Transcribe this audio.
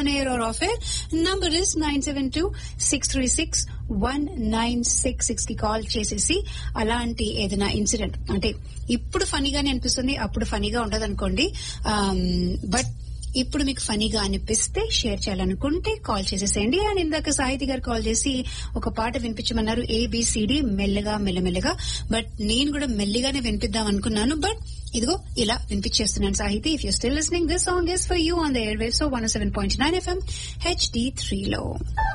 on air or off air number is nine seven two six three six one nine six six కి call చేసేసి అలాంటి ఏదైనా incident అంటే ఇప్పుడు ఫనీగానే అనిపిస్తుంది అప్పుడు ఫనీగా ఉండదు అనుకోండి బట్ ఇప్పుడు మీకు ఫనీగా అనిపిస్తే షేర్ చేయాలనుకుంటే కాల్ చేసేసేయండి అండ్ ఇందాక సాహితి గారు కాల్ చేసి ఒక పాట వినిపించమన్నారు ఏబిసిడి మెల్లగా మెల్లమెల్లగా బట్ నేను కూడా మెల్లిగానే వినిపిద్దాం అనుకున్నాను బట్ ఇదిగో ఇలా వినిపించేస్తున్నాను Sahithi if you still listening this song is for you on the air wave so one seven point nine FM HD త్రీలో